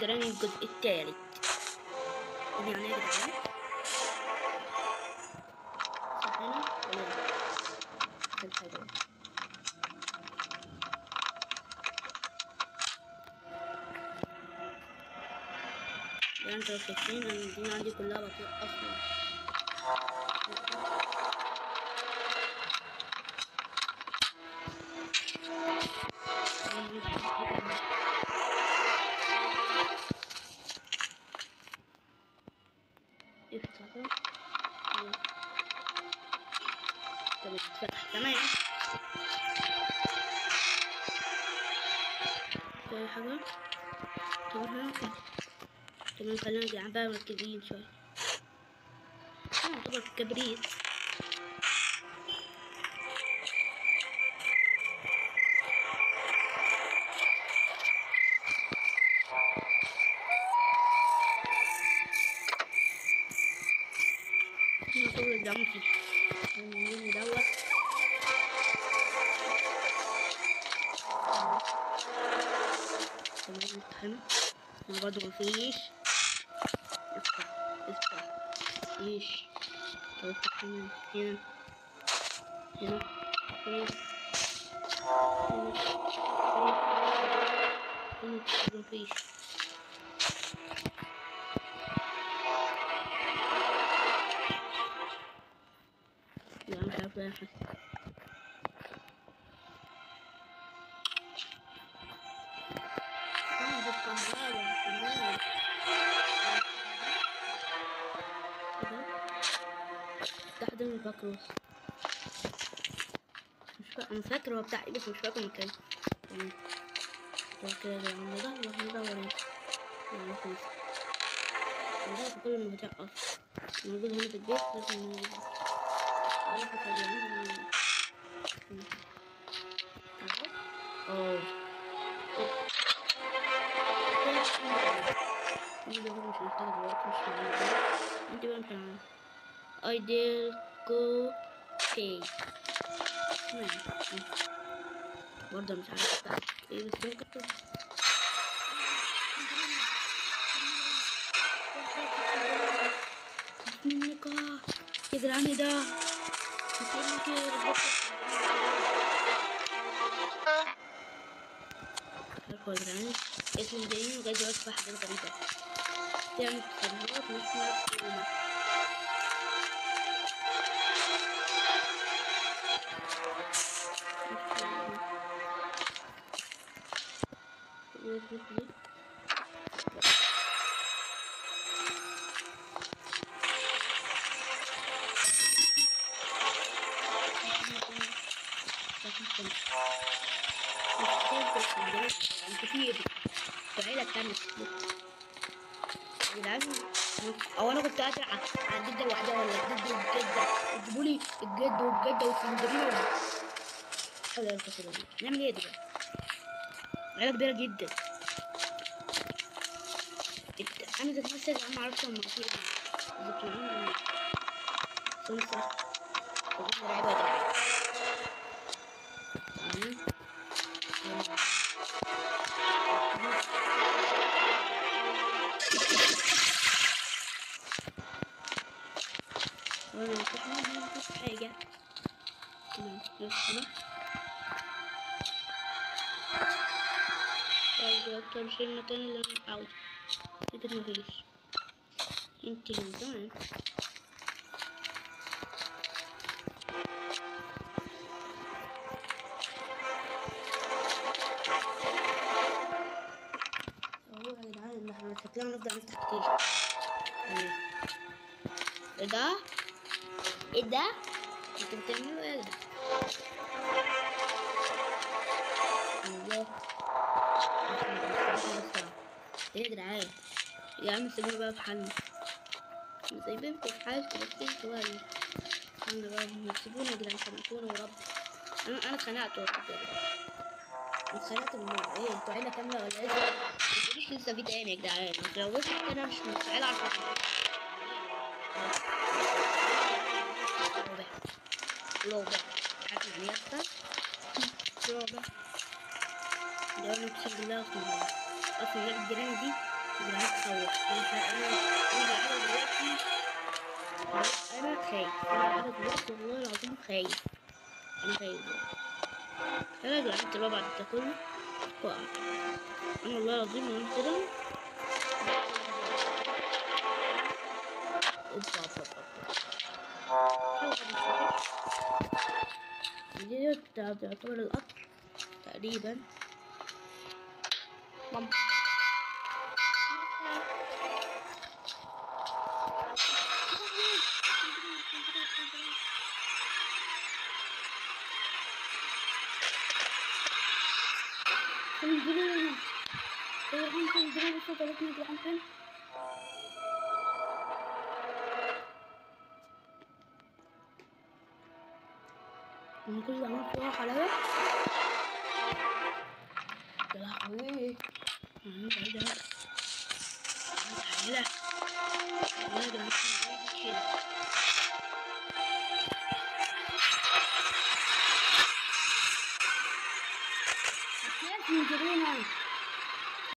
جراني الجزء التالت يعني ايه يا جدعان صح هنا ولا لا؟ في الحاجة يعني انتوا شايفين ان الدنيا عندي كلها بطيئة اصلا افتحوا تمام اتفتح تمام في حاجة تمام تمام خلينا نرجع بقى مركزين شوية اه يعتبر كبريت يعتبر الدعم فيه المهم دوت تمام متهم هنا برضه مفيش افتح افتح مفيش طب افتح هنا هنا هنا مفيش هنا هنا مفيش لا مش عارف لا حاجة اه دي الكهرباء تمام تحت من فاكره مش فاكر انا فاكر هو بتاع ايه بس مش فاكر مكان تمام ده كده ده ندور ندور يعني يعني خلاص ندور في كل المفاتيح اصلا موجود هنا في البيت لازم نجيبها اي حاجة جميلة اهو دي بقى مش محتاجة دلوقتي مش معانا انت بقى مش معانا ايديل جو بي برضه مش عارف بقى ايه بس ممكن تبقى منك اه يا جدعان ده هتقولك ايه يا رب عارفة يا جدعان اسم جايين وجاي دلوقتي في حاجات غريبة تعمل تصرفات مش مفهومة كتير فعيلة كاملة يا جدعان او انا كنت قاعد على على الجده لوحدها ولا الجد والجده يجيبوا لي الجد والجده والسندرين حاجه الكسره دي نعمل ايه دلوقتي عيله كبيره جدا إنت- انا ذات نفسي يا جماعه ما اعرفش هم في ايه بالظبط معاهم خمسه وهم لعيبه يا جدعان تمام وانا مفيش مفيش حاجة تمام بس هنا طيب دلوقتي امشي المكان اللي انا عاوزه كده مفيش انت من زمان اهو يا جدعان اللي احنا شكلنا نفضل نفتح كتير تمام. ايه ده؟ ايه ده؟ انتوا بتعملوا ايه ده؟ الله ايه يا جدعان؟ يا عم سيبونا بقى في حالنا احنا سايبينكم في حالكم بس انتوا بقى اللي- احنا بقى سيبونا يا جدعان خنقتونا ورب انا انا اتخنقت ورب يا جدعان اتخنقت من الموضوع ايه انتوا عيلة كاملة ولا ايه؟ ما تقوليش لسه في تاني يا جدعان لو وقفت انا مش مستعد على الفكرة رابع رابع حاجة يعني يسطا رابع ده انا اقسم بالله اقسم بالله اصلا اللعبة الجيران دي يخوف انا انا انا قاعدة دلوقتي انا خايف انا قاعدة دلوقتي والله العظيم خايف انا خايف انا يا جدعان تبقى بعد ده كله وقع انا والله العظيم انا كده اوبا اوبا اوبا دي بتعتبر القطر تقريبا مام انزلوا هنا انزلوا بس طلعتني يا جدعان فين انا كل ده عمال فوق عليا يا لهوي انا بعيدة بقى تعالى تعالى يا جدعان كده كيف يجرينا